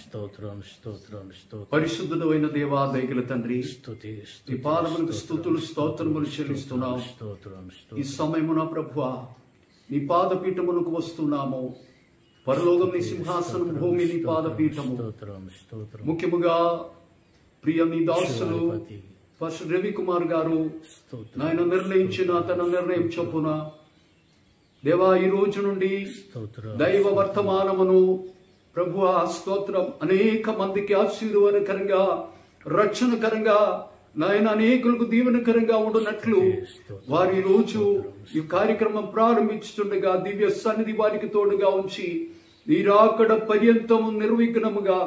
స్తోత్రం స్తోత్రం స్తోత్రం పరిశుద్ధుడు అయిన దేవా దయగల తండ్రి స్తుతి ఈ స్తుతి పాదములకు స్థుతులు స్తోత్రములు చెల్లిస్తున్నాం స్తోత్రం ఈ స్తోత్రం సమయమున ప్రభువా నీ పాదపీఠమునకు వస్తున్నాము పరలోకం నీ సింహాసనం భూమి నీ పాదపీఠము స్తోత్రం స్తోత్రం ముఖ్యముగా ప్రియ నీ దాసులు శివాధిపతి. ఫస్ట్ రవి కుమార్ గారు స్తోత్రం నాయన నిర్ణయించిన తన నిర్ణయం చొప్పున దేవా ఈ రోజు నుండి స్తోత్రం దైవ వర్తమానమును ప్రభు స్తోత్రం అనేక మందికి ఆశీర్వాదకరంగా రక్షణకరంగా నాయన అనేకులకు దీవెనకరంగా ఉండునట్లు వారి ఈ రోజు ఈ కార్యక్రమం ప్రారంభించుతుండగా దివ్య సన్నిధి వారికి తోడుగా ఉంచి నీరాకడ పర్యంతము నిర్విఘ్నముగా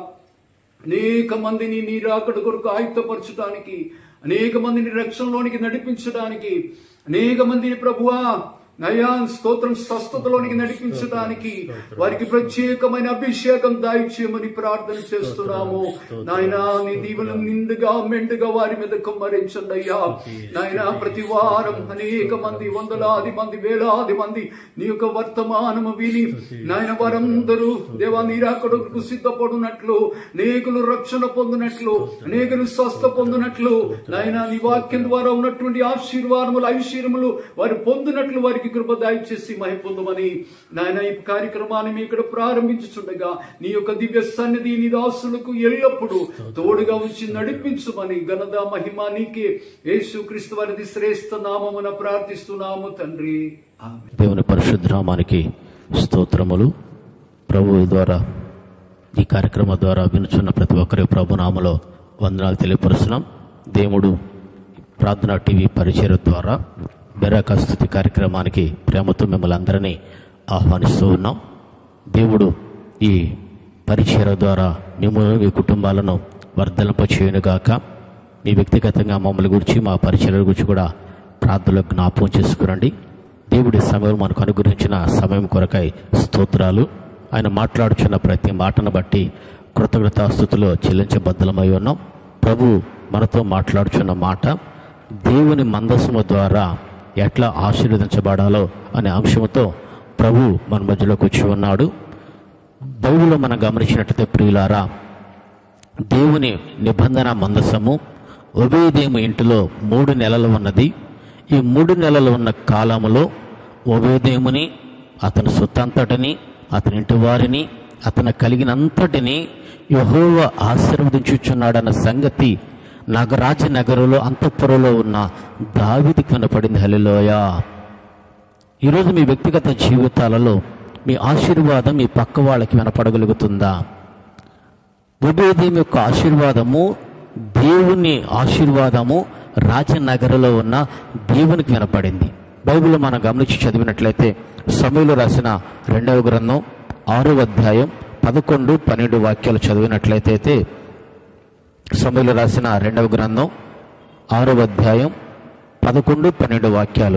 అనేక మందిని నీ రాకడ కొరకు ఆయుక్తపరచడానికి అనేక మందిని రక్షణలోనికి నడిపించడానికి అనేక మందిని ప్రభువా నయా స్తోత్రం స్వస్థతలోనికి నడిపించడానికి వారికి ప్రత్యేకమైన అభిషేకం దాయిచ్చేయమని ప్రార్థన చేస్తున్నాము నాయన నీ దీవెన నిండుగా మెండుగా వారి మీద కుమ్మరించండి అయ్యా నాయన ప్రతి వారం అనేక మంది వందలాది మంది వేలాది మంది నీ యొక్క వర్తమానము విని నాయన వారందరూ దేవా నీరాకడకు సిద్ధపడునట్లు అనేకులు రక్షణ పొందినట్లు అనేకులు స్వస్థ పొందినట్లు నాయన నీ వాక్యం ద్వారా ఉన్నటువంటి ఆశీర్వాదములు ఐశ్వర్యములు వారు పొందినట్లు వారికి కృప దయచేసి మహి పొందమని నాయన ఈ కార్యక్రమాన్ని మీ ఇక్కడ ప్రారంభించుచుండగా నీ యొక్క దివ్య సన్నిధి నీ దాసులకు ఎల్లప్పుడూ తోడుగా ఉంచి నడిపించుమని ఘనత మహిమ నీకే యేసు క్రీస్తు వారిది శ్రేష్ఠ నామమున ప్రార్థిస్తున్నాము తండ్రి ఆమేన్. దేవుని పరిశుద్ధనామానికి స్తోత్రములు ప్రభు ద్వారా ఈ కార్యక్రమం ద్వారా వినుచున్న ప్రతి ఒక్కరి ప్రభునామలో వందనాలు తెలియపరుస్తున్నాం దేవుడు ప్రార్థనా టీవీ పరిచయం ద్వారా బెరాక స్థుతి కార్యక్రమానికి ప్రేమతో మిమ్మల్ని అందరినీ ఆహ్వానిస్తూ ఉన్నాం దేవుడు ఈ పరిచయ ద్వారా మిమ్మల్ని మీ కుటుంబాలను వర్ధలింప చేయనుగాక మీ వ్యక్తిగతంగా మమ్మల్ని గురించి మా పరిచయాల గురించి కూడా ప్రార్థనలో జ్ఞాపకం చేసుకురండి దేవుడి సమయం మనకు అనుగ్రహించిన సమయం కొరకై స్తోత్రాలు ఆయన మాట్లాడుచున్న ప్రతి మాటను బట్టి కృతజ్ఞతాస్థుతిలో చెల్లించబద్దలమై ఉన్నాం ప్రభు మనతో మాట్లాడుచున్న మాట దేవుని మందస్సుము ద్వారా ఎట్లా ఆశీర్వదించబడాలో అనే అంశంతో ప్రభు మన మధ్యలోకి వచ్చి ఉన్నాడు బైబిల్లో మనం గమనించినట్లయితే ప్రియులారా దేవుని నిబంధన మందసము ఒబేదేము ఇంటిలో మూడు నెలలు ఉన్నది ఈ మూడు నెలలు ఉన్న కాలములో ఒబేదేముని అతని సొత్తంతటిని అతని ఇంటి వారిని అతను కలిగినంతటిని యహోవ ఆశీర్వదించుచున్నాడన్న సంగతి నగరాజ నగరంలో అంతఃపురంలో ఉన్న దావిదికి వినపడింది హలిలోయ ఈరోజు మీ వ్యక్తిగత జీవితాలలో మీ ఆశీర్వాదం మీ పక్క వాళ్ళకి వినపడగలుగుతుందా ఉబేదీం యొక్క ఆశీర్వాదము దేవుని ఆశీర్వాదము రాజనగరలో ఉన్న దేవునికి వినపడింది బైబిల్ మనం గమనించి చదివినట్లయితే సమయంలో రాసిన రెండవ గ్రంథం ఆరో అధ్యాయం పదకొండు పన్నెండు వాక్యాలు చదివినట్లయితే సమయంలో రాసిన రెండవ గ్రంథం ఆరో అధ్యాయం పదకొండు పన్నెండు వాక్యాలు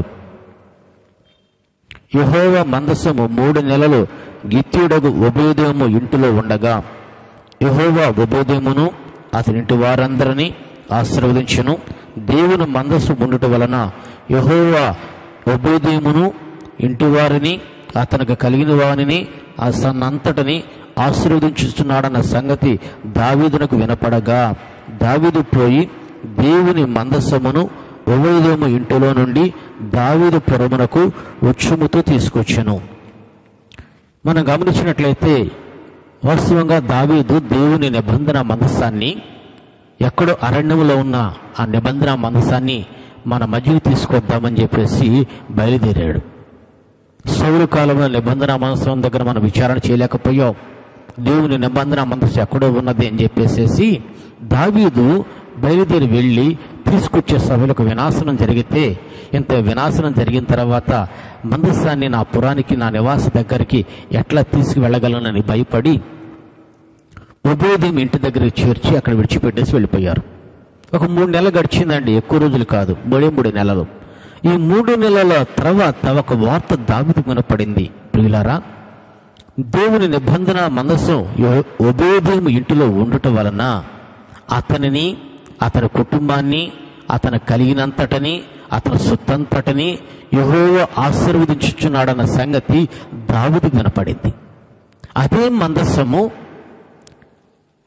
యహోవ మందసము మూడు నెలలు గిత్యుడగు ఉభయోదయము ఇంటిలో ఉండగా యహోవ ఉభయోదయమును అతని ఇంటి వారందరినీ ఆశీర్వదించును దేవుని మందస్సు ఉండుట వలన యహోవ ఉభయోదయమును ఇంటి వారిని అతనికి కలిగిన వారిని ఆ సన్నంతటిని ఆశీర్వదించుతున్నాడన్న సంగతి దావీదునకు వినపడగా దావీదు పోయి దేవుని మందస్సమును ఉభయదేము ఇంటిలో నుండి దావీదు పురమునకు ఉచ్చుముతో తీసుకొచ్చెను మనం గమనించినట్లయితే వాస్తవంగా దావీదు దేవుని నిబంధన మందస్సాన్ని ఎక్కడో అరణ్యంలో ఉన్న ఆ నిబంధన మందస్సాన్ని మన మధ్యకు తీసుకొద్దామని చెప్పేసి బయలుదేరాడు సౌరు కాలంలో నిబంధన మందసం దగ్గర మనం విచారణ చేయలేకపోయాం దేవుని నిబంధన మందస్సు ఎక్కడో ఉన్నది అని చెప్పేసేసి దావీదు బయలుదేరి వెళ్ళి తీసుకొచ్చే సభలకు వినాశనం జరిగితే ఇంత వినాశనం జరిగిన తర్వాత మందస్సాన్ని నా పురానికి నా నివాస దగ్గరికి ఎట్లా తీసుకువెళ్ళగలనని భయపడి ఉభయోదయం ఇంటి దగ్గరికి చేర్చి అక్కడ విడిచిపెట్టేసి వెళ్ళిపోయారు ఒక మూడు నెలలు గడిచిందండి ఎక్కువ రోజులు కాదు మూడే మూడు నెలలు ఈ మూడు నెలల తర్వాత ఒక వార్త దావిది వినపడింది ప్రియులారా దేవుని నిబంధన మనస్సు ఉభయోదయం ఇంటిలో ఉండటం వలన అతనిని అతని కుటుంబాన్ని అతను కలిగినంతటని అతని సొత్తంతటని యహోవ ఆశీర్వదించుచున్నాడన్న సంగతి దావిది వినపడింది అదే మందస్సము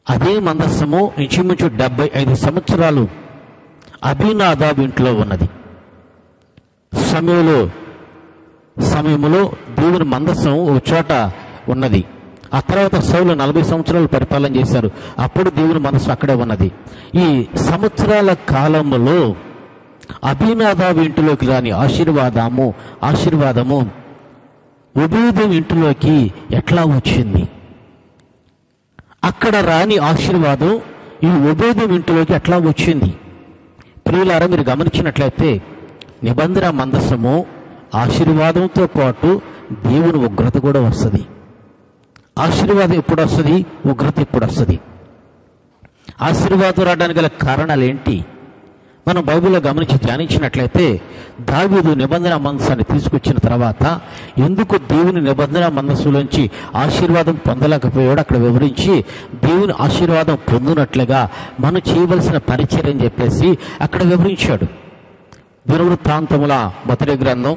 అదే మందస్సము ఇంచుమించు డెబ్బై ఐదు సంవత్సరాలు అభినాదాబ్ ఇంట్లో ఉన్నది సమయంలో సమయంలో దేవుని మందస్సం ఒక చోట ఉన్నది ఆ తర్వాత సౌలు నలభై సంవత్సరాలు పరిపాలన చేశారు అప్పుడు దేవుని మనస్సు అక్కడే ఉన్నది ఈ సంవత్సరాల కాలంలో అభినాదాబు ఇంటిలోకి రాని ఆశీర్వాదము ఆశీర్వాదము ఉబేదం ఇంటిలోకి ఎట్లా వచ్చింది అక్కడ రాని ఆశీర్వాదం ఈ ఉబేదం ఇంటిలోకి ఎట్లా వచ్చింది ప్రియులారా మీరు గమనించినట్లయితే నిబంధన మందసము ఆశీర్వాదంతో పాటు దేవుని ఉగ్రత కూడా వస్తుంది ఆశీర్వాదం ఎప్పుడు వస్తుంది ఉగ్రత ఎప్పుడు వస్తుంది ఆశీర్వాదం రావడానికి గల కారణాలు ఏంటి మనం బైబిల్లో గమనించి ధ్యానించినట్లయితే దావీదు నిబంధన మనస్సాన్ని తీసుకొచ్చిన తర్వాత ఎందుకు దేవుని నిబంధన మనస్సులోంచి ఆశీర్వాదం పొందలేకపోయాడో అక్కడ వివరించి దేవుని ఆశీర్వాదం పొందినట్లుగా మనం చేయవలసిన పరిచయం అని చెప్పేసి అక్కడ వివరించాడు దినవృత్తాంతముల మొదటి గ్రంథం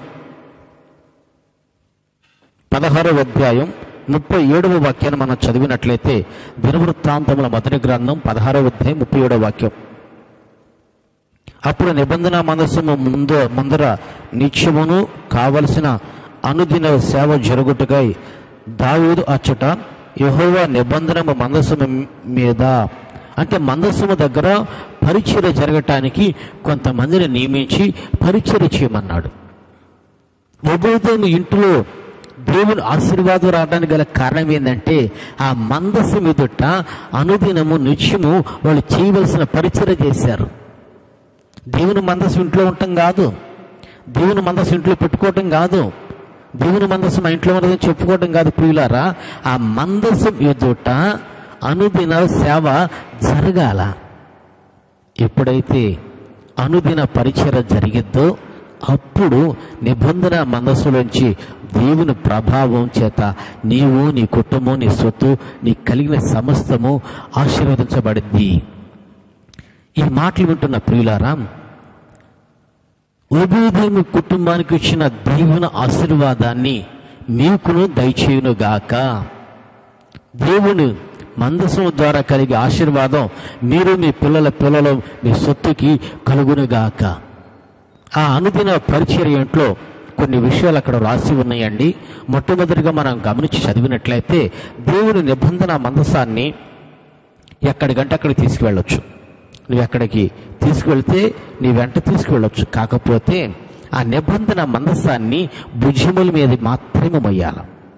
పదహారవ అధ్యాయం ముప్పై ఏడవ వాక్యాన్ని మనం చదివినట్లయితే దినవృత్తాంతముల మొదటి గ్రంథం పదహారవ అధ్యాయం ముప్పై ఏడవ వాక్యం అప్పుడు నిబంధన మనస్సుము ముందు ముందర నిత్యమును కావలసిన అనుదిన సేవ జరుగుటకై దావీదు అచ్చట యెహోవా నిబంధన మందసము మీద అంటే మందసము దగ్గర పరిచర్య జరగటానికి కొంతమందిని నియమించి పరిచర్య చేయమన్నాడు ఉభయదేవి ఇంటిలో దేవుని ఆశీర్వాదం రావడానికి గల కారణం ఏంటంటే ఆ మందస్సు ఎదుట అనుదినము నిత్యము వాళ్ళు చేయవలసిన పరిచర్య చేశారు దేవుని మందస్సు ఇంట్లో ఉండటం కాదు దేవుని మందస్సు ఇంట్లో పెట్టుకోవటం కాదు దేవుని మందస్సు మా ఇంట్లో ఉన్నదని చెప్పుకోవటం కాదు ప్రియులారా ఆ మందస్సు ఎదుట అనుదిన సేవ జరగాల ఎప్పుడైతే అనుదిన పరిచయ జరిగిద్దో అప్పుడు నిబంధన మనస్సులోంచి దేవుని ప్రభావం చేత నీవు నీ కుటుంబం నీ సొత్తు నీ కలిగిన సమస్తము ఆశీర్వదించబడింది ఈ మాటలు వింటున్న ప్రియులారా ఉభయదేవి కుటుంబానికి వచ్చిన దేవుని ఆశీర్వాదాన్ని మీకును దయచేయును గాక దేవుని మందసం ద్వారా కలిగే ఆశీర్వాదం మీరు మీ పిల్లల పిల్లలు మీ సొత్తుకి కలుగునుగాక ఆ అనుదిన పరిచర్యంట్లో కొన్ని విషయాలు అక్కడ రాసి ఉన్నాయండి మొట్టమొదటిగా మనం గమనించి చదివినట్లయితే దేవుని నిబంధన మందసాన్ని ఎక్కడికంటే అక్కడికి తీసుకువెళ్ళొచ్చు నువ్వు ఎక్కడికి తీసుకువెళ్తే నీ వెంట తీసుకువెళ్ళొచ్చు కాకపోతే ఆ నిబంధన మందసాన్ని భుజముల మీద మాత్రమే మొయ్యాల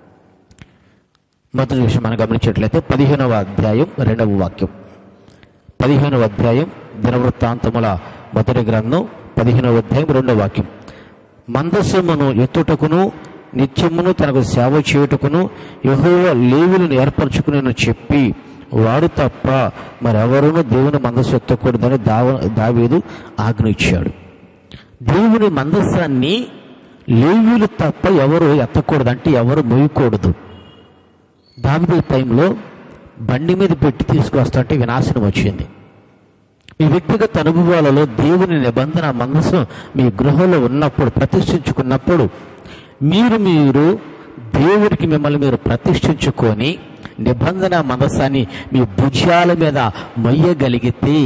మొదటి విషయం మనం గమనించినట్లయితే పదిహేనవ అధ్యాయం రెండవ వాక్యం పదిహేనవ అధ్యాయం దినవృత్తాంతముల మొదటి గ్రంథం పదిహేనవ అధ్యాయం రెండవ వాక్యం మందస్సమును ఎత్తుటకును నిత్యమును తనకు సేవ చేయుటకును యెహోవా లేవులను ఏర్పరచుకుని చెప్పి వాడు తప్ప మరెవరూనూ దేవుని మందస్సు ఎత్తకూడదని దావ దావీదు ఆజ్ఞ ఇచ్చాడు దేవుని మందస్సాన్ని లేవీలు తప్ప ఎవరు ఎత్తకూడదు అంటే ఎవరు మోయకూడదు దావిద టైంలో బండి మీద పెట్టి తీసుకొస్తుంటే వినాశనం వచ్చింది మీ వ్యక్తిగత అనుభవాలలో దేవుని నిబంధన మనసు మీ గృహంలో ఉన్నప్పుడు ప్రతిష్ఠించుకున్నప్పుడు మీరు మీరు దేవుడికి మిమ్మల్ని మీరు ప్రతిష్ఠించుకొని నిబంధన మనసాన్ని మీ భుజాల మీద మొయ్యగలిగితే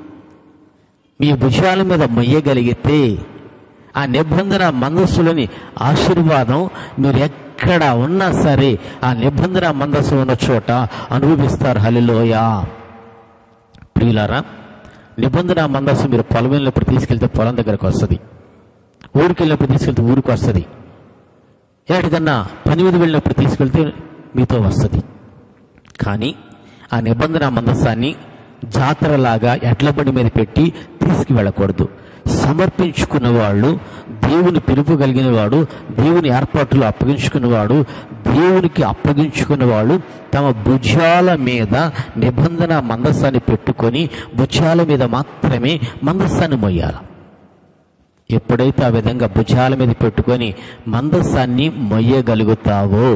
మీ భుజాల మీద మొయ్యగలిగితే ఆ నిబంధన మనస్సులోని ఆశీర్వాదం మీరు ఎక్కడ ఉన్నా సరే ఆ నిబంధన మందస్సు ఉన్న చోట అనుభవిస్తారు హలిలోయ ప్రియులారా నిబంధన మందస్సు మీరు పొలం వెళ్ళినప్పుడు తీసుకెళ్తే పొలం దగ్గరకు వస్తుంది ఊరికి వెళ్ళినప్పుడు తీసుకెళ్తే ఊరికి వస్తుంది ఎక్కడికన్నా పని మీద వెళ్ళినప్పుడు తీసుకెళ్తే మీతో వస్తుంది కానీ ఆ నిబంధన మందస్సాన్ని జాతరలాగా ఎడ్ల బండి మీద పెట్టి తీసుకువెళ్ళకూడదు సమర్పించుకున్న వాళ్ళు దేవుని పిలుపు కలిగిన వాడు దేవుని ఏర్పాట్లు అప్పగించుకున్నవాడు దేవునికి అప్పగించుకున్నవాడు తమ భుజాల మీద నిబంధన మందస్సాన్ని పెట్టుకొని భుజాల మీద మాత్రమే మందస్సాన్ని మొయ్యాలి ఎప్పుడైతే ఆ విధంగా భుజాల మీద పెట్టుకొని మందస్సాన్ని మొయ్యగలుగుతావో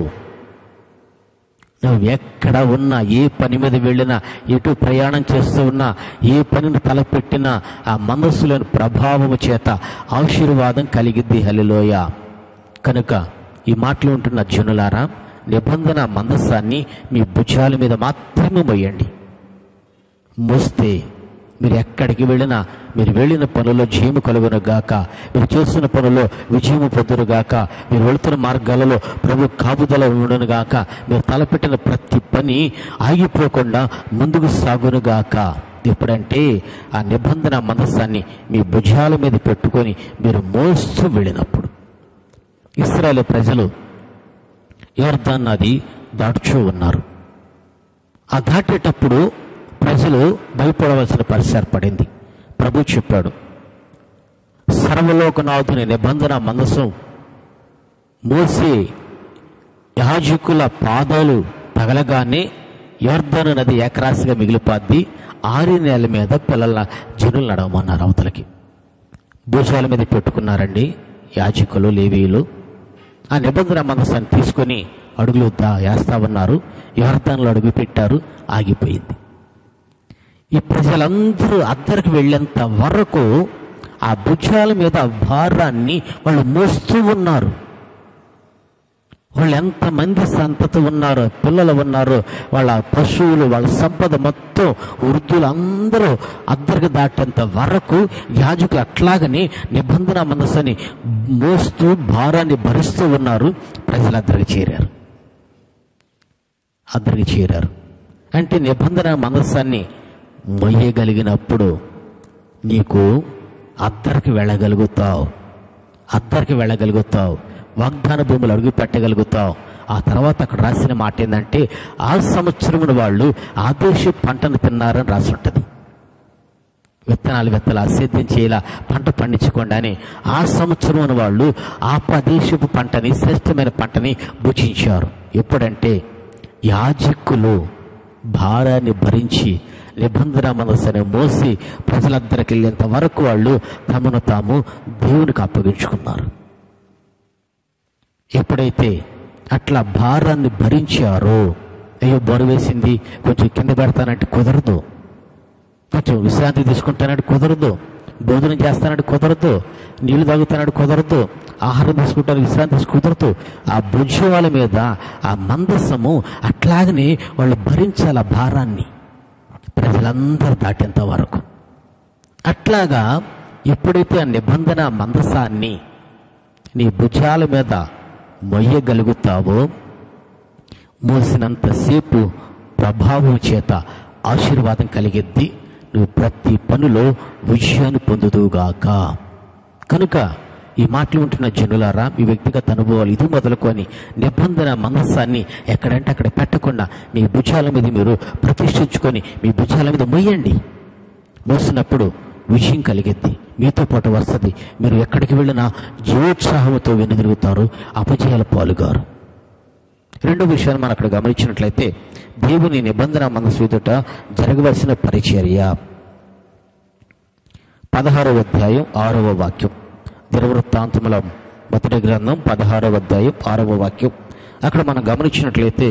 నువ్వు ఎక్కడ ఉన్నా ఏ పని మీద వెళ్ళినా ఎటు ప్రయాణం చేస్తూ ఉన్నా ఏ పనిని తలపెట్టినా ఆ మనస్సులోని ప్రభావము చేత ఆశీర్వాదం కలిగిద్ది హలిలోయ కనుక ఈ మాటలు ఉంటున్న జనులారా నిబంధన మందస్సాన్ని మీ భుజాల మీద మాత్రమే మొయ్యండి మోస్తే మీరు ఎక్కడికి వెళ్ళినా మీరు వెళ్ళిన పనుల్లో జయము కలుగును గాక మీరు చేస్తున్న పనుల్లో విజయము పొందును గాక మీరు వెళుతున్న మార్గాలలో ప్రభు కాపుదల ఉండును గాక మీరు తలపెట్టిన ప్రతి పని ఆగిపోకుండా ముందుకు సాగును గాక ఎప్పుడంటే ఆ నిబంధన మనస్సాన్ని మీ భుజాల మీద పెట్టుకొని మీరు మోస్తూ వెళ్ళినప్పుడు ఇస్రాయేల్ ప్రజలు యోర్దాన్ నది దాటుచూ ఉన్నారు ఆ దాటేటప్పుడు ప్రజలు భయపడవలసిన పరిస్థితి ఏర్పడింది ప్రభు చెప్పాడు సర్వలోకనాథుని నిబంధన మనసం మోసే యాజకుల పాదాలు తగలగానే యోర్ధను నది ఏకరాశిగా మిగిలిపోద్ది ఆరి నేల మీద పిల్లల జనులు నడవమన్నారు అవతలకి భుజాల మీద పెట్టుకున్నారండి యాజకులు లేవీయులు ఆ నిబంధన మనసాన్ని తీసుకొని అడుగులు దా వేస్తా ఉన్నారు యోర్ధన్లో అడుగు పెట్టారు ఆగిపోయింది ఈ ప్రజలందరూ అద్దరికి వెళ్ళేంత వరకు ఆ భుజాల మీద ఆ భారాన్ని వాళ్ళు మోస్తూ ఉన్నారు వాళ్ళు ఎంతమంది సంతతి ఉన్నారో పిల్లలు ఉన్నారో వాళ్ళ పశువులు వాళ్ళ సంపద మొత్తం వృద్ధులు అందరూ అద్దరికి దాటేంత వరకు యాజకులు అట్లాగనే నిబంధన మనసుని మోస్తూ భారాన్ని భరిస్తూ ఉన్నారు ప్రజలు అద్దరికి చేరారు అద్దరికి చేరారు అంటే నిబంధన మనస్సాన్ని మొయ్యగలిగినప్పుడు నీకు అద్దరికి వెళ్ళగలుగుతావు అద్దరికి వెళ్ళగలుగుతావు వాగ్దాన భూములు అడుగు పెట్టగలుగుతావు ఆ తర్వాత అక్కడ రాసిన మాట ఏంటంటే ఆ సంవత్సరమున వాళ్ళు ఆదేశ పంటను తిన్నారని రాసి ఉంటుంది విత్తనాలు విత్తనాలు అసేద్యం చేయాల పంట పండించుకోండి అని ఆ సంవత్సరం వాళ్ళు ఆ ప్రదేశపు పంటని శ్రేష్టమైన పంటని భుజించారు ఎప్పుడంటే యాజకులు భారాన్ని భరించి నిబంధన మనసుని మోసి ప్రజలందరికి వెళ్ళేంత వరకు వాళ్ళు తమను తాము దేవునికి అప్పగించుకున్నారు ఎప్పుడైతే అట్లా భారాన్ని భరించారో అయ్యో బరువు వేసింది కొంచెం కింద పెడతానంటే కుదరదు కొంచెం విశ్రాంతి తీసుకుంటానంటే కుదరదు భోజనం చేస్తానంటే కుదరదు నీళ్లు తాగుతానంటే కుదరదు ఆహారం తీసుకుంటాను విశ్రాంతి తీసుకు కుదరదు ఆ భుజాల మీద ఆ మందస్సము అట్లాగనే వాళ్ళు భరించాలి ఆ భారాన్ని ప్రజలందరూ దాటేంత వరకు అట్లాగా ఎప్పుడైతే ఆ నిబంధన మందసాన్ని నీ భుజాల మీద మొయ్యగలుగుతావో మోసినంతసేపు ప్రభావం చేత ఆశీర్వాదం కలిగిద్ది నువ్వు ప్రతి పనిలో విజయాన్ని పొందుదుగాక కనుక ఈ మాటలు ఉంటున్న జనులారా మీ వ్యక్తిగత అనుభవాలు ఇది మొదలుకొని నిబంధన మనస్సాన్ని ఎక్కడంటే అక్కడ పెట్టకుండా మీ భుజాల మీద మీరు ప్రతిష్ఠించుకొని మీ భుజాల మీద మొయ్యండి మోసినప్పుడు విజయం కలిగిద్ది మీతో పాటు వస్తుంది మీరు ఎక్కడికి వెళ్ళినా జీవోత్సాహంతో వెనుదిరుగుతారు అపజయాల పాలుగారు రెండో విషయాన్ని మనం అక్కడ గమనించినట్లయితే దేవుని నిబంధన మనసు ఎదుట జరగవలసిన పరిచర్య పదహారవ అధ్యాయం ఆరవ వాక్యం దినవృత్తాంతముల మొదటి గ్రంథం పదహారవ అధ్యాయం ఆరవ వాక్యం అక్కడ మనం గమనించినట్లయితే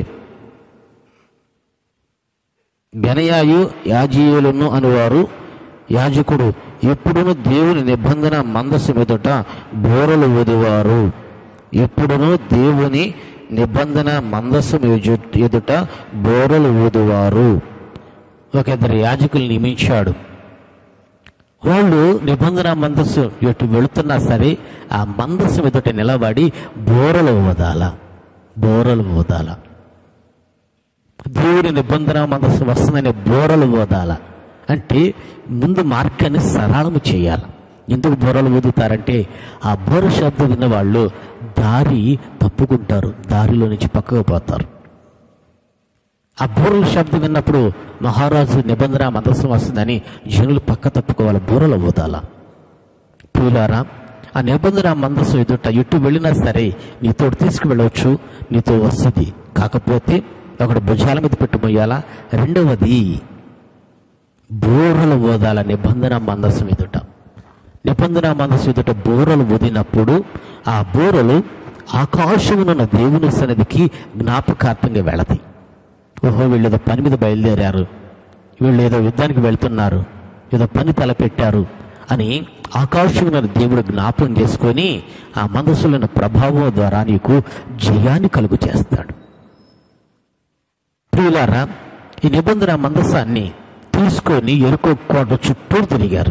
బెనయాయు యాజీయులను అనువారు యాజకుడు ఎప్పుడును దేవుని నిబంధన మందస్సు ఎదుట బోరలు ఊదివారు ఎప్పుడును దేవుని నిబంధన మందస్సు ఎజు- ఎదుట బోరలు ఊదువారు ఒక ఇద్దరు యాజకులు నియమించాడు వాళ్ళు నిబంధన మందస్సు ఎటు వెళుతున్నా సరే ఆ మందస్సు ఎదుట నిలబడి బోరలు ఊదాల బోరలు ఊదాల దేవుడి నిబంధన మనసు వస్తుందనే బోరలు ఊదాల అంటే ముందు మార్గాన్ని సరళము చేయాలి ఎందుకు బోరలు ఊదుతారంటే ఆ బోర శబ్దం విన్న వాళ్ళు దారి తప్పుకుంటారు దారిలో నుంచి పక్కకు పోతారు ఆ బూరల శబ్దం విన్నప్పుడు మహారాజు నిబంధన మందస్సం వస్తుందని జనులు పక్క తప్పుకోవాలి బూరలు ఊదాల ప్రియులారా ఆ నిబంధన మందస్సు ఎదుట ఎటు వెళ్ళినా సరే నీతో తీసుకువెళ్ళవచ్చు నీతో వస్తుంది కాకపోతే ఒకడు భుజాల మీద పెట్టి మొయ్యాలా రెండవది బోరలు ఊదాల నిబంధన మందస్సు ఎదుట నిబంధన మనసు ఎదుట బోరలు ఊదినప్పుడు ఆ బోరలు ఆకాశమునున్న దేవుని సన్నిధికి జ్ఞాపకార్థంగా వెళతాయి ఓహో వీళ్ళు ఏదో పని మీద బయలుదేరారు వీళ్ళు ఏదో యుద్ధానికి వెళ్తున్నారు ఏదో పని తలపెట్టారు అని ఆకాశమున దేవుడు జ్ఞాపకం చేసుకొని ఆ మనసులోని ప్రభావం ద్వారా నీకు జయాన్ని కలుగు చేస్తాడు ప్రియులారా ఈ నిబంధన మందస్సాన్ని తీసుకొని ఎరుకో కోట చుట్టూ తిరిగారు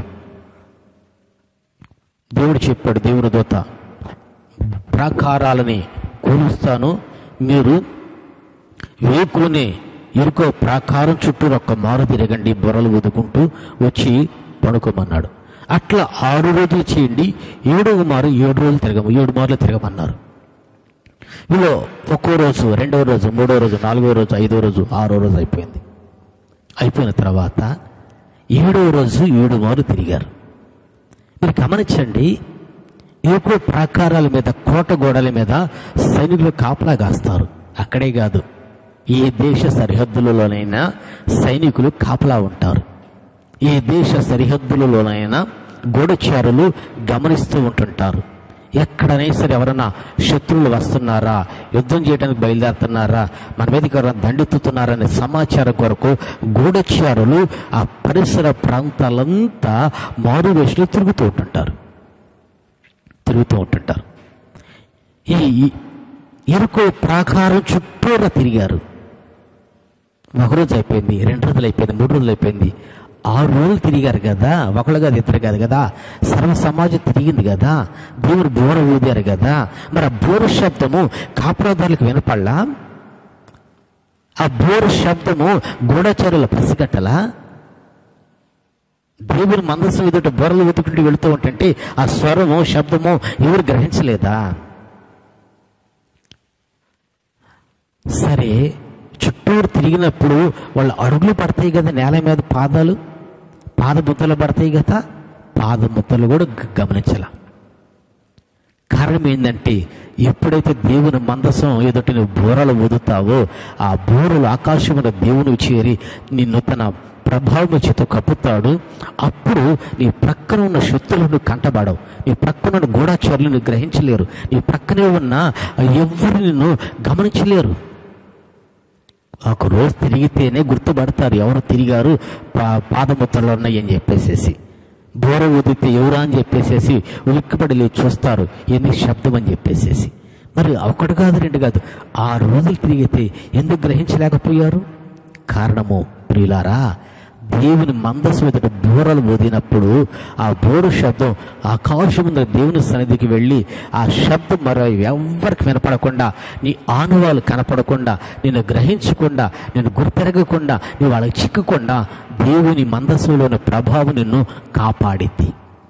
దేవుడు చెప్పాడు దేవుని దూత ప్రాకారాలని కూలుస్తాను మీరు వేకునే ఎరుకో ప్రాకారం చుట్టూ ఒక్క మారు తిరగండి బొరలు ఊదుకుంటూ వచ్చి పడుకోమన్నాడు అట్లా ఆరు రోజులు చేయండి ఏడవ మారు ఏడు రోజులు తిరగము ఏడు మార్లు తిరగమన్నారు వీళ్ళు ఒక్కో రోజు రెండవ రోజు మూడో రోజు నాలుగో రోజు ఐదో రోజు ఆరో రోజు అయిపోయింది అయిపోయిన తర్వాత ఏడవ రోజు ఏడు మారు తిరిగారు మీరు గమనించండి ఎక్కువ ప్రాకారాల మీద కోట గోడల మీద సైనికులు కాపలా కాస్తారు అక్కడే కాదు ఏ దేశ సరిహద్దులలోనైనా సైనికులు కాపలా ఉంటారు ఏ దేశ సరిహద్దులలోనైనా గూఢచారులు గమనిస్తూ ఉంటుంటారు ఎక్కడైనా సరే ఎవరైనా శత్రువులు వస్తున్నారా యుద్ధం చేయడానికి బయలుదేరుతున్నారా మన మీదకి ఎవరైనా దండెత్తుతున్నారనే సమాచారం కొరకు గూఢచారులు ఆ పరిసర ప్రాంతాలంతా మారు వేషలు తిరుగుతూ ఉంటుంటారు తిరుగుతూ ఉంటుంటారు ఈ ఇరుకో ప్రాకారం చుట్టూరా తిరిగారు ఒకరోజు అయిపోయింది రెండు రోజులు అయిపోయింది మూడు రోజులు అయిపోయింది ఆరు రోజులు తిరిగారు కదా ఒకళ్ళు కాదు ఇద్దరు కాదు కదా సర్వ సమాజం తిరిగింది కదా దేవుడు బోర ఊదారు కదా మరి ఆ బోర శబ్దము కాపురదారులకు వినపడలా ఆ బోరు శబ్దము గూఢచారుల పసిగట్టలా దేవుని మందస్సు ఎదుట బొరలు వెతుకుంటూ వెళుతూ ఉంటుంటే ఆ స్వరము శబ్దము ఎవరు గ్రహించలేదా సరే చుట్టూరు తిరిగినప్పుడు వాళ్ళ అడుగులు పడతాయి కదా నేల మీద పాదాలు పాదముద్దలు పడతాయి కదా పాదముద్దలు కూడా గ- గమనించాల కారణం ఏంటంటే ఎప్పుడైతే దేవుని మందసం ఎదుట నువ్వు బూరలు ఊదుతావో ఆ బూరలు ఆకాశమున దేవుని చేరి నిన్ను తన ప్రభావం చేత కప్పుతాడు అప్పుడు నీ ప్రక్కన ఉన్న శక్తులను కంటబడవు నీ ప్రక్కన ఉన్న గూఢాచారులను గ్రహించలేరు నీ ప్రక్కనే ఉన్న ఎవరు నిన్ను గమనించలేరు ఒక రోజు తిరిగితేనే గుర్తుపడతారు ఎవరు తిరిగారు పా పాదముద్రలు ఉన్నాయి అని చెప్పేసేసి బోర ఊదితే ఎవరా అని చెప్పేసేసి ఉలిక్కిపడి లేచి చూస్తారు ఎన్ని శబ్దం అని చెప్పేసేసి మరి ఒకటి కాదు రెండు కాదు ఆ రోజులు తిరిగితే ఎందుకు గ్రహించలేకపోయారు కారణము ప్రియులారా దేవుని మందస్సు ఎదుట బోరలు ఊదినప్పుడు ఆ బోరు శబ్దం ఆకాశం ముందు దేవుని సన్నిధికి వెళ్ళి ఆ శబ్దం మరో ఎవ్వరికి వినపడకుండా నీ ఆనువాలు కనపడకుండా నిన్ను గ్రహించకుండా నేను గుర్తెరగకుండా నీ వాళ్ళకి చిక్కకుండా దేవుని మందస్సులోని ప్రభావం నిన్ను కాపాడింది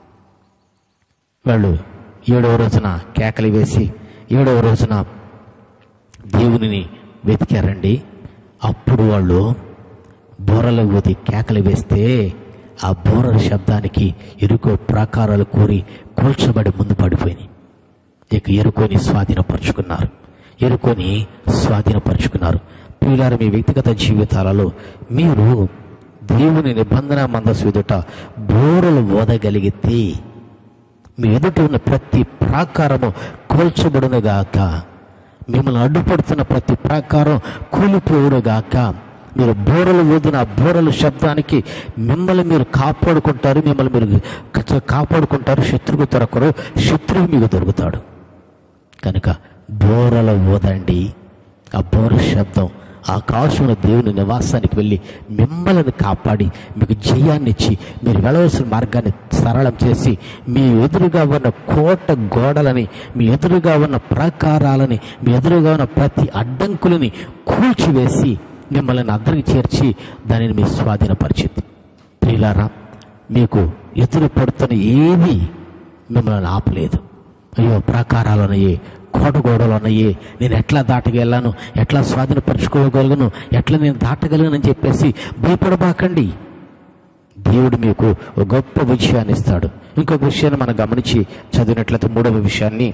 వాళ్ళు ఏడవ రోజున కేకలు వేసి ఏడవ రోజున దేవునిని వెతికారండి అప్పుడు వాళ్ళు బోరలు ఊది కేకలు వేస్తే ఆ బోరల శబ్దానికి ఎరుకో ప్రాకారాలు కూరి కూల్చబడి ముందు పడిపోయినాయి ఇక ఎరుకొని స్వాధీనపరుచుకున్నారు ఎరుకొని స్వాధీనపరుచుకున్నారు ప్రియులారు మీ వ్యక్తిగత జీవితాలలో మీరు దేవుని నిబంధన మందసు ఎదుట బోరలు ఓదగలిగితే మీ ఎదుట ఉన్న ప్రతి ప్రాకారము కూల్చబడునుగాక మిమ్మల్ని అడ్డుపడుతున్న ప్రతి ప్రాకారం కూలిపోవునుగాక మీరు బోరలు ఊదిన ఆ బోరల శబ్దానికి మిమ్మల్ని మీరు కాపాడుకుంటారు మిమ్మల్ని మీరు క- కాపాడుకుంటారు శత్రువు దొరకరు శత్రువు మీకు దొరుకుతాడు కనుక బోరల ఊదండి ఆ బోర శబ్దం ఆకాశంలో దేవుని నివాసానికి వెళ్ళి మిమ్మల్ని కాపాడి మీకు జయాన్ని ఇచ్చి మీరు వెళ్ళవలసిన మార్గాన్ని సరళం చేసి మీ ఎదురుగా ఉన్న కోట గోడలని మీ ఎదురుగా ఉన్న ప్రాకారాలని మీ ఎదురుగా ఉన్న ప్రతి అడ్డంకులని కూల్చివేసి మిమ్మల్ని అద్దరికి చేర్చి దానిని మీ స్వాధీనపరిచింది ప్రియులారా మీకు ఎదురు పడుతున్న ఏది మిమ్మల్ని ఆపలేదు అయ్యో ప్రాకారాలు ఉన్నాయి కోట గోడలు ఉన్నాయి నేను ఎట్లా దాటగలను ఎట్లా స్వాధీనపరచుకోగలను ఎట్లా నేను దాటగలను అని చెప్పేసి భయపడబాకండి దేవుడు మీకు ఒక గొప్ప విషయాన్ని ఇస్తాడు ఇంకొక విషయాన్ని మనం గమనించి చదివినట్లయితే మూడవ విషయాన్ని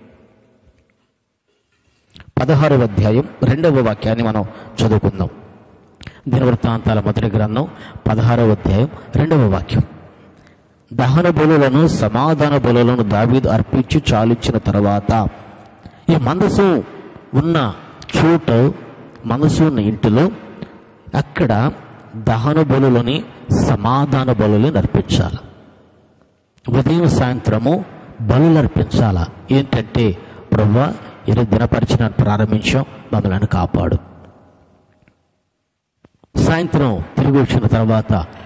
పదహారవ అధ్యాయం రెండవ వాక్యాన్ని మనం చదువుకుందాం దినవృత్తాంతాల మొదటి గ్రంథం పదహారవ అధ్యాయం రెండవ వాక్యం దహన బలులను సమాధాన బలులను దావీదు అర్పించి చాలించిన తర్వాత ఈ మనసు ఉన్న చోటు మనసు ఉన్న ఇంటిలో అక్కడ దహన బలులని సమాధాన బలులను అర్పించాలి ఉదయం సాయంత్రము బలులు అర్పించాలా ఏంటంటే ప్రభు ఈరోజు దినపరిచిన ప్రారంభించాం మమ్మల్ని కాపాడు సాయంత్రం తిరిగి వచ్చిన తర్వాత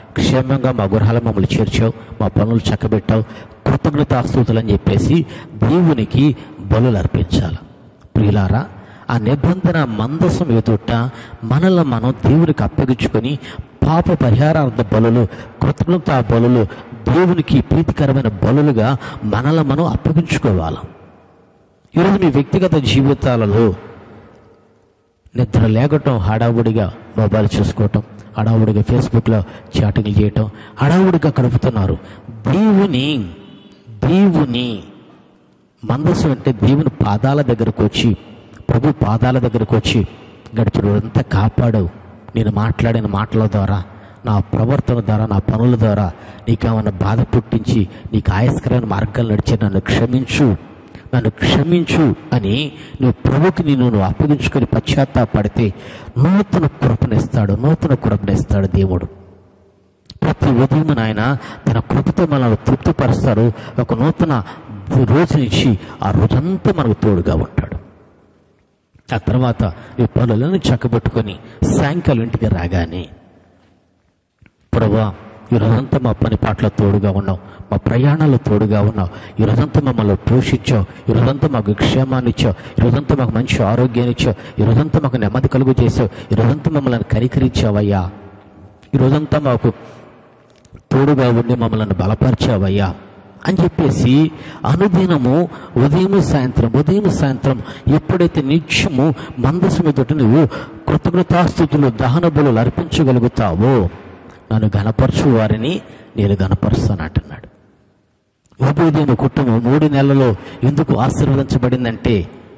క్షేమంగా మా గృహాలు మమ్మల్ని చేర్చావు మా పనులు చక్కబెట్టావు కృతజ్ఞతాస్తుతులు అని చెప్పేసి దేవునికి బలులు అర్పించాలి ప్రియులారా ఆ నిబంధన మందసం ఎదుట మనల్ని మనం దేవునికి అప్పగించుకొని పాప పరిహారార్థ బలులు కృతజ్ఞత బలులు దేవునికి ప్రీతికరమైన బలులుగా మనల్ని మనం అప్పగించుకోవాలి ఈరోజు మీ వ్యక్తిగత జీవితాలలో నిద్ర లేకటం హడావుడిగా మొబైల్ చూసుకోవటం హడావుడిగా ఫేస్బుక్లో చాటింగ్లు చేయటం హడావుడిగా గడుపుతున్నారు దేవుని దేవుని మందస్సు అంటే దేవుని పాదాల దగ్గరకు వచ్చి ప్రభు పాదాల దగ్గరకు వచ్చి గడిచిన రోజంతా కాపాడావు నేను మాట్లాడిన మాటల ద్వారా నా ప్రవర్తన ద్వారా నా పనుల ద్వారా నీకేమన్నా బాధ పుట్టించి నీకు ఆయస్కరమైన మార్గాలు నడిచి నన్ను క్షమించు నన్ను క్షమించు అని నువ్వు ప్రభుకి నిన్ను నువ్వు అప్పగించుకొని పశ్చాత్తాపడితే నూతన కృపనిస్తాడు నూతన కృపనిస్తాడు దేవుడు ప్రతి ఉదయం ఆయన తన కృపతో మనల్ని తృప్తిపరుస్తారు ఒక నూతన రోజునిచ్చి ఆ రోజంతా మనకు తోడుగా ఉంటాడు ఆ తర్వాత ఈ పనులను చక్కబెట్టుకొని సాయంకాలం ఇంటికి రాగానే ప్రభా ఈ రోజంతా మా పని పాటలో తోడుగా ఉన్నావు మా ప్రయాణాల్లో తోడుగా ఉన్నావు ఈ రోజంతా మమ్మల్ని పోషించావు ఈ రోజంతా మాకు క్షేమాన్ని ఇచ్చావు ఈ రోజంతా మాకు మంచి ఆరోగ్యాన్ని ఇచ్చావు ఈ రోజంతా మాకు నెమ్మది కలుగు చేసావు ఈ రోజంతా మమ్మల్ని కనికరించావయ్యా ఈ రోజంతా మాకు తోడుగా ఉండి మమ్మల్ని బలపరిచావయ్యా అని చెప్పేసి అనుదినము ఉదయం సాయంత్రం ఉదయం సాయంత్రం ఎప్పుడైతే నిత్యము మందసు మీదట నువ్వు కృతజ్ఞతాస్థుతులు దహన బలులు అర్పించగలుగుతావో నన్ను గనపరచు వారిని నేను గనపరుస్తాను అంటున్నాడు ఉభయదేవి కుటుంబం మూడు నెలల్లో ఎందుకు ఆశీర్వదించబడిందంటే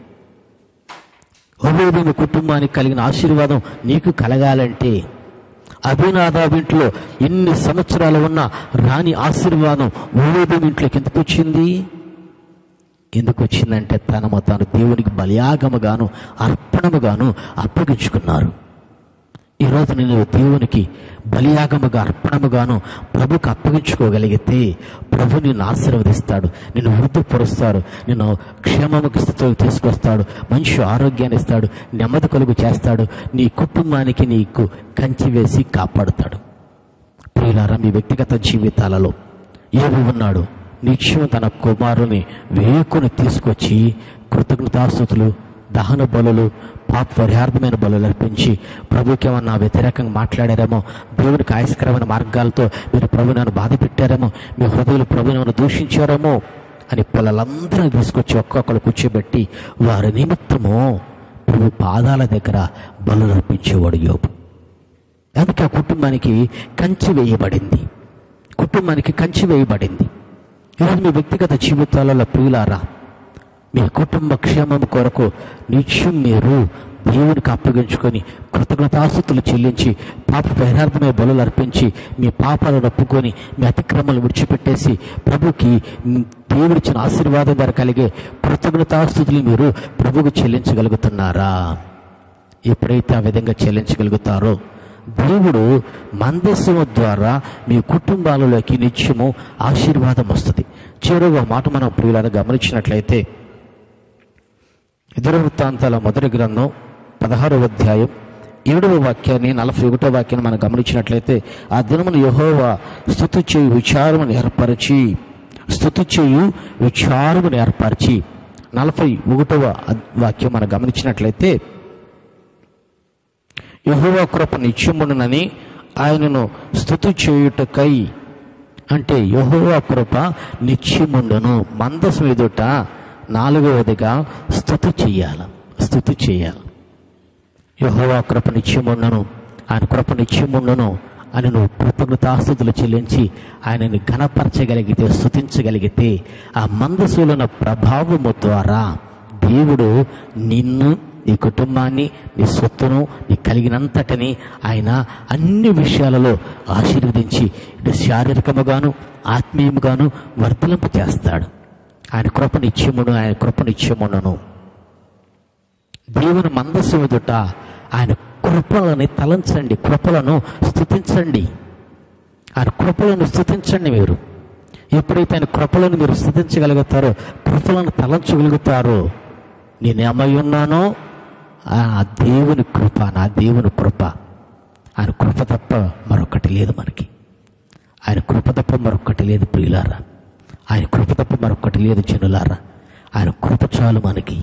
ఉభయదేవి కుటుంబానికి కలిగిన ఆశీర్వాదం నీకు కలగాలంటే అభినాదాబ్ ఇంట్లో ఎన్ని సంవత్సరాలు ఉన్నా రాని ఆశీర్వాదం ఉభయదేవి ఇంట్లోకి ఎందుకు వచ్చింది ఎందుకు వచ్చిందంటే తనము తాను దేవునికి బలియాగముగాను అర్పణముగాను అప్పగించుకున్నారు ఈరోజు నేను దేవునికి బలియాగముగా అర్పణముగాను ప్రభుకు అప్పగించుకోగలిగితే ప్రభు నిన్ను ఆశీర్వదిస్తాడు నిన్ను వృద్ధిపరుస్తాడు నిన్ను క్షేమముకి స్థితిలోకి తీసుకొస్తాడు మంచి ఆరోగ్యాన్ని ఇస్తాడు నెమ్మది కలుగు చేస్తాడు నీ కుటుంబానికి నీకు కంచి వేసి కాపాడుతాడు ప్రియులారా మీ వ్యక్తిగత జీవితాలలో ఏవి ఉన్నాడు నిత్యం తన కుమారుని వేకుని తీసుకొచ్చి కృతజ్ఞతాస్తుతులు దహన బలులు పాప పరిహార్థమైన బలులు అర్పించి ప్రభుకి ఏమన్నా వ్యతిరేకంగా మాట్లాడారేమో దేవునికి ఆయస్కరమైన మార్గాలతో మీరు ప్రభు నన్ను బాధ పెట్టారేమో మీ హృదయులు ప్రభు నన్ను దూషించారేమో అని పిల్లలందరినీ తీసుకొచ్చి ఒక్కొక్కరు కూర్చోబెట్టి వారి నిమిత్తము ప్రభు పాదాల దగ్గర బలు అర్పించేవాడు యోపు అందుకే ఆ కుటుంబానికి కంచి వేయబడింది కుటుంబానికి కంచి వేయబడింది ఈరోజు మీ వ్యక్తిగత జీవితాలలో ప్రియులారా మీ కుటుంబ క్షేమం కొరకు నిత్యం మీరు దేవునికి అప్పగించుకొని కృతజ్ఞతాస్తుతులు చెల్లించి పాప పరిహార్థమే బలులు అర్పించి మీ పాపాలను ఒప్పుకొని మీ అతిక్రమాలు విడిచిపెట్టేసి ప్రభుకి మ్, దేవుడిచ్చిన ఆశీర్వాదం ద్వారా కలిగే కృతజ్ఞతాస్తుతులు మీరు ప్రభుకు చెల్లించగలుగుతున్నారా ఎప్పుడైతే ఆ విధంగా చెల్లించగలుగుతారో దేవుడు మందస్సము ద్వారా మీ కుటుంబాలలోకి నిత్యము ఆశీర్వాదం వస్తుంది చివరిగా మాట మనం ప్రియులను గమనించినట్లయితే ఇతర వృత్తాంతాల మొదటి గ్రంథం పదహారవ అధ్యాయం ఏడవ వాక్యాన్ని నలభై ఒకటో వాక్యాన్ని మనం గమనించినట్లయితే ఆ దినమును యహోవా స్థుతి చేయు విచారమును ఏర్పరిచి స్థుతి చేయు విచారమును ఏర్పరిచి నలభై ఒకటవ అద్- వాక్యం మనం గమనించినట్లయితే యహోవా కృప నిత్యమునని ఆయనను స్థుతి చేయుటకై అంటే యహోవా కృప నిత్యముండును మందసం ఎదుట నాలుగవదిగా స్థుతి చెయ్యాలి స్థుతి చేయాలి యహోవా కృప నిత్యముండను ఆయన కృప నిత్యముండను అని నువ్వు కృతజ్ఞతాస్థుతులు చెల్లించి ఆయనని ఘనపరచగలిగితే స్థుతించగలిగితే ఆ మందసులున్న ప్రభావము ద్వారా దేవుడు నిన్ను నీ కుటుంబాన్ని నీ సొత్తును నీ కలిగినంతటిని ఆయన అన్ని విషయాలలో ఆశీర్వదించి ఇటు శారీరకముగాను ఆత్మీయముగాను వర్ధలింపు చేస్తాడు ఆయన కృప నిత్యమును ఆయన కృప నిత్యమును దేవుని మందస్సు ఎదుట ఆయన కృపలని తలంచండి కృపలను స్థుతించండి ఆయన కృపలను స్థుతించండి మీరు ఎప్పుడైతే ఆయన కృపలను మీరు స్థుతించగలుగుతారో కృపలను తలంచగలుగుతారో నేనేమై ఉన్నానో ఆ దేవుని కృప నా దేవుని కృప ఆయన కృప తప్ప మరొకటి లేదు మనకి కృప తప్ప మరొక్కటి లేదు ప్రియులారా ఆయన కృప తప్ప మరొక్కటి లేదు జనులారా ఆయన కృప చాలు మనకి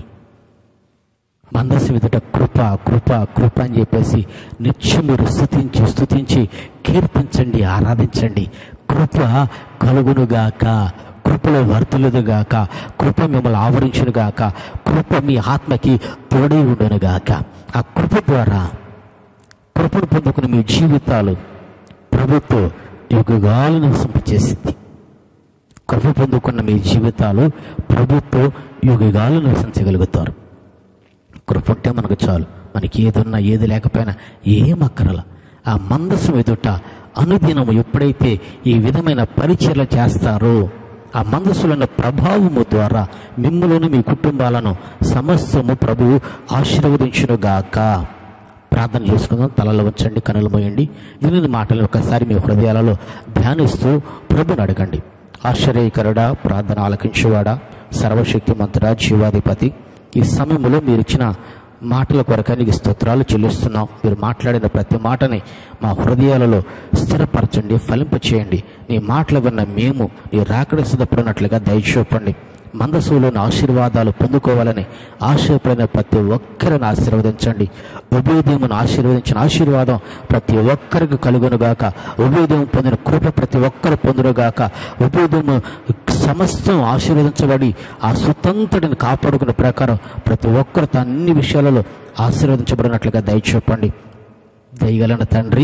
మందస్సు ఎదుట కృప కృప కృప అని చెప్పేసి నిత్యం మీరు స్థుతించి స్థుతించి కీర్తించండి ఆరాధించండి కృప కలుగునుగాక కృపలో వర్తులుగాక కృప మిమ్మల్ని ఆవరించునుగాక కృప మీ ఆత్మకి తోడై ఉండునుగాక ఆ కృప ద్వారా కృపను పొందుకున్న మీ జీవితాలు ప్రభుత్వం యుగాలు నివసింపచేసింది కృప పొందుకున్న మీ జీవితాలు ప్రభుత్వం యుగాలు నివసించగలుగుతారు కృప ఉంటే మనకు చాలు మనకి ఏది ఉన్నా ఏది లేకపోయినా ఏం అక్కరల ఆ మందసం ఎదుట అనుదినము ఎప్పుడైతే ఈ విధమైన పరిచర్లు చేస్తారో ఆ మందసులున్న ప్రభావము ద్వారా మిమ్మలను మీ కుటుంబాలను సమస్తము ప్రభువు ఆశీర్వదించునుగాక ప్రార్థన చేసుకుందాం తలలో ఉంచండి కనులు మోయండి విని మాటలు ఒకసారి మీ హృదయాలలో ధ్యానిస్తూ ప్రభుని అడగండి ఆశ్చర్యకరుడా ప్రార్థన ఆలకించేవాడా సర్వశక్తిమంతుడా జీవాధిపతి ఈ సమయంలో మీరు ఇచ్చిన మాటల కొరకే నీకు స్తోత్రాలు చెల్లిస్తున్నాం మీరు మాట్లాడిన ప్రతి మాటని మా హృదయాలలో స్థిరపరచండి ఫలింపచేయండి నీ మాటలు విన్న మేము నీ రాకడ సిద్ధపడినట్లుగా దయచూపండి మందసులోని ఆశీర్వాదాలు పొందుకోవాలని ఆశయపడిన ప్రతి ఒక్కరిని ఆశీర్వదించండి ఉభయదేవుని ఆశీర్వదించిన ఆశీర్వాదం ప్రతి ఒక్కరికి కలుగునుగాక ఉభయదేవం పొందిన కృప ప్రతి ఒక్కరు పొందునుగాక ఉభయదేము సమస్తం ఆశీర్వదించబడి ఆ సుతంతటిని కాపాడుకునే ప్రకారం ప్రతి ఒక్కరు తన అన్ని విషయాలలో ఆశీర్వదించబడినట్లుగా దయచూపండి దయగలన తండ్రి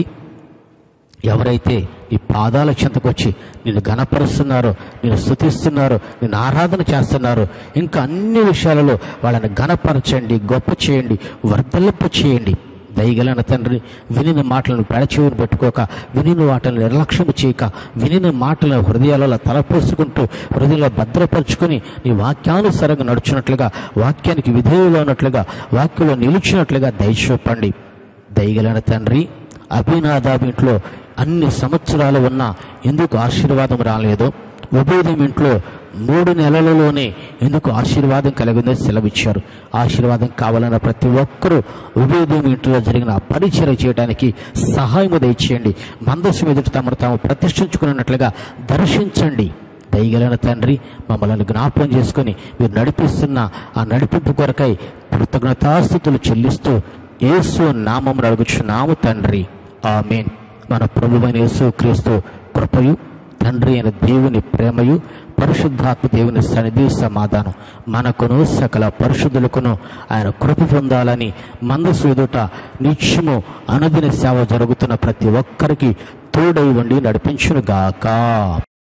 ఎవరైతే ఈ పాదాల చెంతకు వచ్చి నిన్ను గణపరుస్తున్నారో నిన్ను స్థుతిస్తున్నారో నిన్ను ఆరాధన చేస్తున్నారో ఇంకా అన్ని విషయాలలో వాళ్ళని గణపరచండి గొప్ప చేయండి వర్ధలింప చేయండి దయగలన తండ్రి వినిన మాటలను పెడచెవిని పెట్టుకోక వినిన వాటిని నిర్లక్ష్యం చేయక వినిన మాటలను హృదయాలలో తలపోసుకుంటూ హృదయంలో భద్రపరుచుకొని నీ వాక్యానుసారంగా నడుచున్నట్లుగా వాక్యానికి విధేయులు ఉన్నట్లుగా వాక్యంలో నిలిచినట్లుగా దయచూపండి దయగలన తండ్రి అభినాదాబ్ ఇంట్లో అన్ని సంవత్సరాలు ఉన్నా ఎందుకు ఆశీర్వాదం రాలేదో ఉభయదం ఇంట్లో మూడు నెలలలోనే ఎందుకు ఆశీర్వాదం కలిగిందో సెలవిచ్చారు ఆశీర్వాదం కావాలన్న ప్రతి ఒక్కరూ ఉభయదం ఇంట్లో జరిగిన ఆ పరిచయం చేయడానికి సహాయం దయచేయండి మందస్సు ఎదుట తమను తాము ప్రతిష్ఠించుకున్నట్లుగా దర్శించండి దయగలిగిన తండ్రి మమ్మల్ని జ్ఞాపకం చేసుకొని మీరు నడిపిస్తున్న ఆ నడిపింపు కొరకై కృతజ్ఞతాస్థుతులు చెల్లిస్తూ యేసు నామం అడుగుచున్నాము తండ్రి ఆమెన్ మన ప్రభువైన యేసు క్రీస్తు కృపయు తండ్రి అయిన దేవుని ప్రేమయు పరిశుద్ధాత్మ దేవుని సన్నిధి సమాధానం మనకును సకల పరిశుద్ధులకును ఆయన కృప పొందాలని మందసు ఎదుట నిత్యము అనుదిన సేవ జరుగుతున్న ప్రతి ఒక్కరికి తోడై ఉండి నడిపించునుగాక